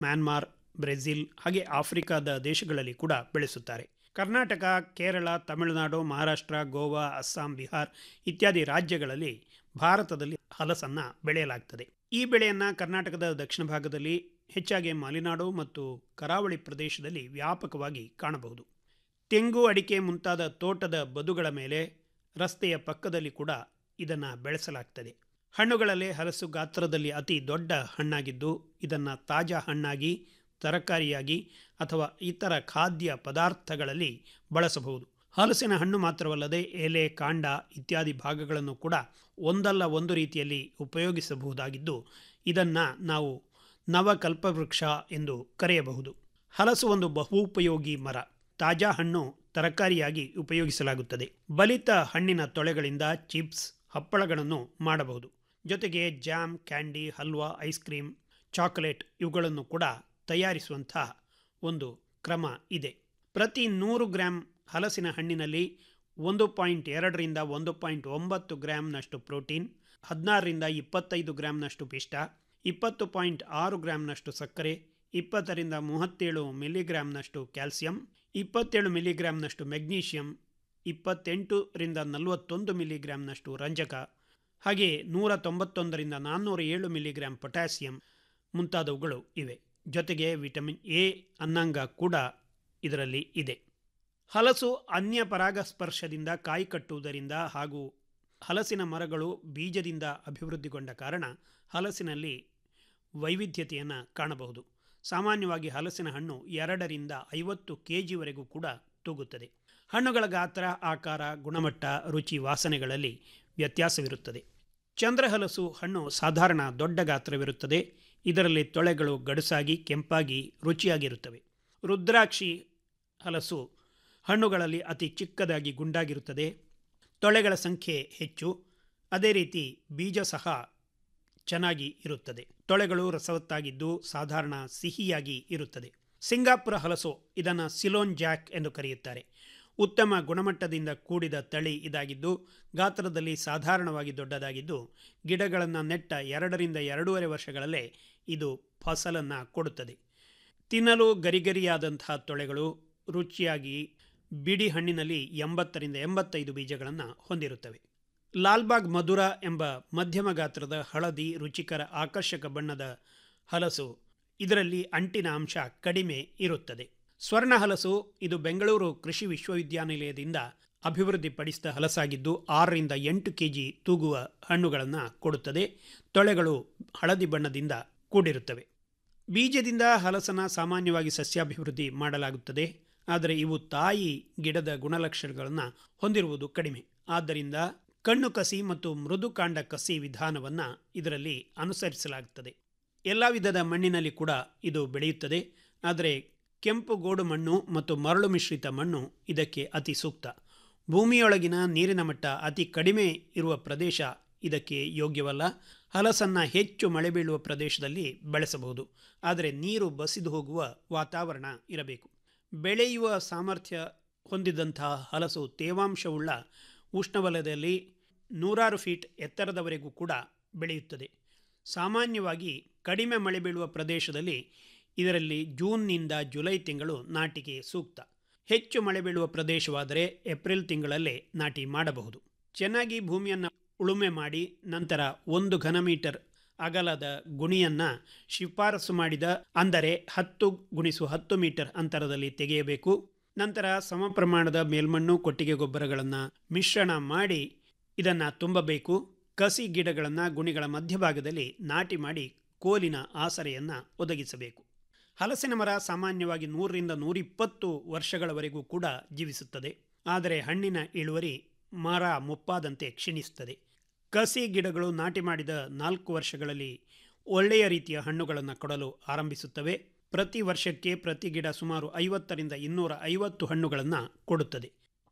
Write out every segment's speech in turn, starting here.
Myanmar Brazil ಹಾಗೆ ಆಫ್ರಿಕಾದ ದೇಶಗಳಲ್ಲಿ ಕೂಡ ಬೆಳೆಸುತ್ತಾರೆ ಕರ್ನಾಟಕ ಕೇರಳ ತಮಿಳುನಾಡು ಮಹಾರಾಷ್ಟ್ರ ಗೋವಾ ಅಸ್ಸಾಂ ಬಿಹಾರ್ ಇತ್ಯಾದಿ ರಾಜ್ಯಗಳಲ್ಲಿ ಭಾರತದಲ್ಲಿ ಹಲಸನ್ನು ಬೆಳೆಯಲಾಗ್ತದೆ ಈ ಬೆಳೆಯನ್ನು ಕರ್ನಾಟಕದ ದಕ್ಷಿಣ ಭಾಗದಲ್ಲಿ ಹೆಚ್ಚಾಗಿ ಮಲೆನಾಡು ಮತ್ತು ಕರಾವಳಿ ಪ್ರದೇಶದಲ್ಲಿ ವ್ಯಾಪಕವಾಗಿ ಕಾಣಬಹುದು ತೆಂಗು ಅಡಿಕೆ ಮುಂತಾದ ತೋಟದ ಬದುಗಳ ಮೇಲೆ ರಸ್ತೆಯ ಪಕ್ಕದಲ್ಲಿ ಕೂಡ ಇದನ್ನು ಬೆಳೆಸಲಾಗ್ತದೆ ಹಣ್ಣುಗಳಲ್ಲಿ ಹಲಸು ಗಾತ್ರದಲ್ಲಿ ಅತಿ ದೊಡ್ಡ ಹಣ್ಣಾಗಿದ್ದು ಇದನ್ನು ತಾಜಾ ಹಣ್ಣಾಗಿ ತರಕಾರಿಯಾಗಿ ಅಥವಾ ಇತರ ಖಾದ್ಯ ಪದಾರ್ಥಗಳಲ್ಲಿ ಬಳಸಬಹುದು ಹಲಸಿನ ಹಣ್ಣು ಮಾತ್ರವಲ್ಲದೆ ಎಲೆ ಕಾಂಡ ಇತ್ಯಾದಿ ಭಾಗಗಳನ್ನು ಕೂಡ ಒಂದಲ್ಲ ಒಂದು ರೀತಿಯಲ್ಲಿ ಉಪಯೋಗಿಸಬಹುದಾಗಿದ್ದು ಇದನ್ನು ನಾವು ನವಕಲ್ಪವೃಕ್ಷ ಎಂದು ಕರೆಯಬಹುದು ಹಲಸು ಒಂದು ಬಹುಪಯೋಗಿ ಮರ ತಾಜಾ ಹಣ್ಣು ತರಕಾರಿಯಾಗಿ ಉಪಯೋಗಿಸಲಾಗುತ್ತದೆ ಬಲಿತ ಹಣ್ಣಿನ ತೊಳೆಗಳಿಂದ ಚಿಪ್ಸ್ ಹಪ್ಪಳಗಳನ್ನು ಮಾಡಬಹುದು ಜೊತೆಗೆ ಜಾಮ್ ಕ್ಯಾಂಡಿ ಹಲ್ವಾ ಐಸ್ ಕ್ರೀಮ್ ಚಾಕೊಲೇಟ್ ಇವುಗಳನ್ನು ಕೂಡ ತಯಾರಿಸುವಂತಹ ಒಂದು ಕ್ರಮ ಇದೆ ಪ್ರತಿ ನೂರು ಗ್ರಾಂ ಹಲಸಿನ ಹಣ್ಣಿನಲ್ಲಿ ಒಂದು ಪಾಯಿಂಟ್ ಎರಡರಿಂದ ಒಂದು ಪಾಯಿಂಟ್ ಒಂಬತ್ತು ಗ್ರಾಂನಷ್ಟು ಪ್ರೋಟೀನ್ ಹದಿನಾರರಿಂದ ಇಪ್ಪತ್ತೈದು ಗ್ರಾಂನಷ್ಟು ಪಿಷ್ಟ ಇಪ್ಪತ್ತು ಪಾಯಿಂಟ್ ಆರು ಗ್ರಾಂನಷ್ಟು ಸಕ್ಕರೆ ಇಪ್ಪತ್ತರಿಂದ ಮೂವತ್ತೇಳು ಮಿಲಿಗ್ರಾಂನಷ್ಟು ಕ್ಯಾಲ್ಸಿಯಂ ಇಪ್ಪತ್ತೇಳು ಮಿಲಿಗ್ರಾಂನಷ್ಟು ಮೆಗ್ನೀಷಿಯಂ ಇಪ್ಪತ್ತೆಂಟರಿಂದ ನಲವತ್ತೊಂದು ಮಿಲಿಗ್ರಾಂನಷ್ಟು ರಂಜಕ ಹಾಗೆ ನೂರ ತೊಂಬತ್ತೊಂದರಿಂದ ನಾನ್ನೂರ ಏಳು ಮಿಲಿಗ್ರಾಂ ಪೊಟ್ಯಾಸಿಯಂ ಮುಂತಾದವುಗಳು ಇವೆ ಜೊತೆಗೆ ವಿಟಮಿನ್ ಎ ಅನ್ನಾಂಗ ಕೂಡ ಇದರಲ್ಲಿ ಇದೆ ಹಲಸು ಅನ್ಯ ಪರಾಗಸ್ಪರ್ಶದಿಂದ ಕಾಯಿ ಕಟ್ಟುವುದರಿಂದ ಹಾಗೂ ಹಲಸಿನ ಮರಗಳು ಬೀಜದಿಂದ ಅಭಿವೃದ್ಧಿಗೊಂಡ ಕಾರಣ ಹಲಸಿನಲ್ಲಿ ವೈವಿಧ್ಯತೆಯನ್ನು ಕಾಣಬಹುದು ಸಾಮಾನ್ಯವಾಗಿ ಹಲಸಿನ ಹಣ್ಣು ಎರಡರಿಂದ ಐವತ್ತು ಕೆ ಜಿವರೆಗೂ ಕೂಡ ತೂಗುತ್ತದೆ ಹಣ್ಣುಗಳ ಗಾತ್ರ ಆಕಾರ ಗುಣಮಟ್ಟ ರುಚಿ ವಾಸನೆಗಳಲ್ಲಿ ವ್ಯತ್ಯಾಸವಿರುತ್ತದೆ ಚಂದ್ರಹಲಸು ಹಣ್ಣು ಸಾಧಾರಣ ದೊಡ್ಡ ಗಾತ್ರವಿರುತ್ತದೆ ಇದರಲ್ಲಿ ತೊಳೆಗಳು ಗಡುಸಾಗಿ ಕೆಂಪಾಗಿ ರುಚಿಯಾಗಿರುತ್ತವೆ ರುದ್ರಾಕ್ಷಿ ಹಲಸು ಹಣ್ಣುಗಳಲ್ಲಿ ಅತಿ ಚಿಕ್ಕದಾಗಿ ಗುಂಡಾಗಿರುತ್ತದೆ ತೊಳೆಗಳ ಸಂಖ್ಯೆ ಹೆಚ್ಚು ಅದೇ ರೀತಿ ಬೀಜ ಸಹ ಚೆನ್ನಾಗಿ ಇರುತ್ತದೆ ತೊಳೆಗಳು ರಸವತ್ತಾಗಿದ್ದು ಸಾಧಾರಣ ಸಿಹಿಯಾಗಿ ಇರುತ್ತದೆ ಸಿಂಗಾಪುರ ಹಲಸು ಇದನ್ನು ಸಿಲೋನ್ ಜಾಕ್ ಎಂದು ಕರೆಯುತ್ತಾರೆ ಉತ್ತಮ ಗುಣಮಟ್ಟದಿಂದ ಕೂಡಿದ ತಳಿ ಇದಾಗಿದ್ದು ಗಾತ್ರದಲ್ಲಿ ಸಾಧಾರಣವಾಗಿ ದೊಡ್ಡದಾಗಿದ್ದು ಗಿಡಗಳನ್ನು ನೆಟ್ಟ ಎರಡರಿಂದ ಎರಡೂವರೆ ವರ್ಷಗಳಲ್ಲೇ ಇದು ಫಸಲನ್ನು ಕೊಡುತ್ತದೆ ತಿನ್ನಲು ಗರಿಗರಿಯಾದಂತಹ ತೊಳೆಗಳು ರುಚಿಯಾಗಿ ಬಿಡಿ ಹಣ್ಣಿನಲ್ಲಿ ಎಂಬತ್ತರಿಂದ ಎಂಬತ್ತೈದು ಬೀಜಗಳನ್ನು ಹೊಂದಿರುತ್ತವೆ ಲಾಲ್ಬಾಗ್ ಮಧುರ ಎಂಬ ಮಧ್ಯಮ ಗಾತ್ರದ ಹಳದಿ ರುಚಿಕರ ಆಕರ್ಷಕ ಬಣ್ಣದ ಹಲಸು ಇದರಲ್ಲಿ ಅಂಟಿನ ಅಂಶ ಕಡಿಮೆ ಇರುತ್ತದೆ ಸ್ವರ್ಣ ಹಲಸು ಇದು ಬೆಂಗಳೂರು ಕೃಷಿ ವಿಶ್ವವಿದ್ಯಾನಿಲಯದಿಂದ ಅಭಿವೃದ್ಧಿಪಡಿಸಿದ ಹಲಸಾಗಿದ್ದು ಆರರಿಂದ ಎಂಟು ಕೆ ಜಿ ತೂಗುವ ಹಣ್ಣುಗಳನ್ನು ಕೊಡುತ್ತದೆ ತೊಳೆಗಳು ಹಳದಿ ಬಣ್ಣದಿಂದ ಕೂಡಿರುತ್ತವೆ ಬೀಜದಿಂದ ಹಲಸನ ಸಾಮಾನ್ಯವಾಗಿ ಸಸ್ಯಾಭಿವೃದ್ಧಿ ಮಾಡಲಾಗುತ್ತದೆ ಆದರೆ ಇವು ತಾಯಿ ಗಿಡದ ಗುಣಲಕ್ಷಣಗಳನ್ನು ಹೊಂದಿರುವುದು ಕಡಿಮೆ ಆದ್ದರಿಂದ ಕಣ್ಣು ಕಸಿ ಮತ್ತು ಮೃದುಕಾಂಡ ಕಸಿ ವಿಧಾನವನ್ನು ಇದರಲ್ಲಿ ಅನುಸರಿಸಲಾಗುತ್ತದೆ ಎಲ್ಲ ವಿಧದ ಮಣ್ಣಿನಲ್ಲಿ ಕೂಡ ಇದು ಬೆಳೆಯುತ್ತದೆ ಆದರೆ ಕೆಂಪು ಗೋಡು ಮಣ್ಣು ಮತ್ತು ಮರಳು ಮಿಶ್ರಿತ ಮಣ್ಣು ಇದಕ್ಕೆ ಅತಿ ಸೂಕ್ತ ಭೂಮಿಯೊಳಗಿನ ನೀರಿನ ಮಟ್ಟ ಅತಿ ಕಡಿಮೆ ಇರುವ ಪ್ರದೇಶ ಇದಕ್ಕೆ ಯೋಗ್ಯವಲ್ಲ ಹಲಸನ್ನು ಹೆಚ್ಚು ಮಳೆ ಬೀಳುವ ಪ್ರದೇಶದಲ್ಲಿ ಬೆಳೆಸಬಹುದು ಆದರೆ ನೀರು ಬಸಿದು ಹೋಗುವ ವಾತಾವರಣ ಇರಬೇಕು ಬೆಳೆಯುವ ಸಾಮರ್ಥ್ಯ ಹೊಂದಿದಂತಹ ಹಲಸು ತೇವಾಂಶವುಳ್ಳ ಉಷ್ಣವಲಯದಲ್ಲಿ ನೂರಾರು ಫೀಟ್ ಎತ್ತರದವರೆಗೂ ಕೂಡ ಬೆಳೆಯುತ್ತದೆ ಸಾಮಾನ್ಯವಾಗಿ ಕಡಿಮೆ ಮಳೆ ಬೀಳುವ ಪ್ರದೇಶದಲ್ಲಿ ಇದರಲ್ಲಿ ಜೂನ್ನಿಂದ ಜುಲೈ ತಿಂಗಳು ನಾಟಿಗೆ ಸೂಕ್ತ ಹೆಚ್ಚು ಮಳೆ ಬೀಳುವ ಪ್ರದೇಶವಾದರೆ ಏಪ್ರಿಲ್ ತಿಂಗಳಲ್ಲೇ ನಾಟಿ ಮಾಡಬಹುದು ಚೆನ್ನಾಗಿ ಭೂಮಿಯನ್ನು ಉಳುಮೆ ಮಾಡಿ ನಂತರ ಒಂದು ಘನಮೀಟರ್ ಅಗಲದ ಗುಣಿಯನ್ನು ಶಿಫಾರಸು ಮಾಡಿದ ಅಂದರೆ ಹತ್ತು ಗುಣಿಸು ಹತ್ತು ಮೀಟರ್ ಅಂತರದಲ್ಲಿ ತೆಗೆಯಬೇಕು ನಂತರ ಸಮ ಪ್ರಮಾಣದ ಮೇಲ್ಮಣ್ಣು ಕೊಟ್ಟಿಗೆ ಗೊಬ್ಬರಗಳನ್ನು ಮಿಶ್ರಣ ಮಾಡಿ ಇದನ್ನು ತುಂಬಬೇಕು ಕಸಿ ಗಿಡಗಳನ್ನು ಗುಣಿಗಳ ಮಧ್ಯಭಾಗದಲ್ಲಿ ನಾಟಿ ಮಾಡಿ ಕೋಲಿನ ಆಸರೆಯನ್ನು ಒದಗಿಸಬೇಕು ಹಲಸಿನ ಮರ ಸಾಮಾನ್ಯವಾಗಿ ನೂರರಿಂದ ನೂರಿಪ್ಪತ್ತು ವರ್ಷಗಳವರೆಗೂ ಕೂಡ ಜೀವಿಸುತ್ತದೆ ಆದರೆ ಹಣ್ಣಿನ ಇಳುವರಿ ಮರ ಮುಪ್ಪಾದಂತೆ ಕ್ಷೀಣಿಸುತ್ತದೆ ಕಸಿ ಗಿಡಗಳು ನಾಟಿ ಮಾಡಿದ ನಾಲ್ಕು ವರ್ಷಗಳಲ್ಲಿ ಒಳ್ಳೆಯ ರೀತಿಯ ಹಣ್ಣುಗಳನ್ನು ಕೊಡಲು ಆರಂಭಿಸುತ್ತವೆ ಪ್ರತಿ ವರ್ಷಕ್ಕೆ ಪ್ರತಿ ಗಿಡ ಸುಮಾರು ಐವತ್ತರಿಂದ ಇನ್ನೂರ ಐವತ್ತು ಹಣ್ಣುಗಳನ್ನು ಕೊಡುತ್ತದೆ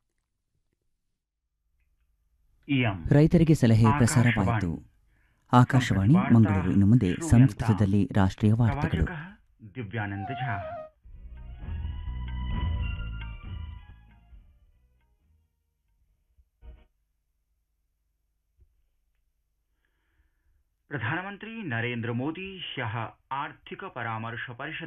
ರೈತರಿಗೆ ಸಲಹೆ ಪ್ರಸಾರವಾಯಿತು ಆಕಾಶವಾಣಿ ಮಂಗಳೂರು ಇನ್ನು ಮುಂದೆ ಸಂಸ್ಕೃತದಲ್ಲಿ ರಾಷ್ಟ್ರೀಯ ವಾರ್ತೆಗಳು दिव्यानंद झा प्रधानमन्त्री नरेन्द्र मोदी ह्यः आर्थिक परामर्श परिषद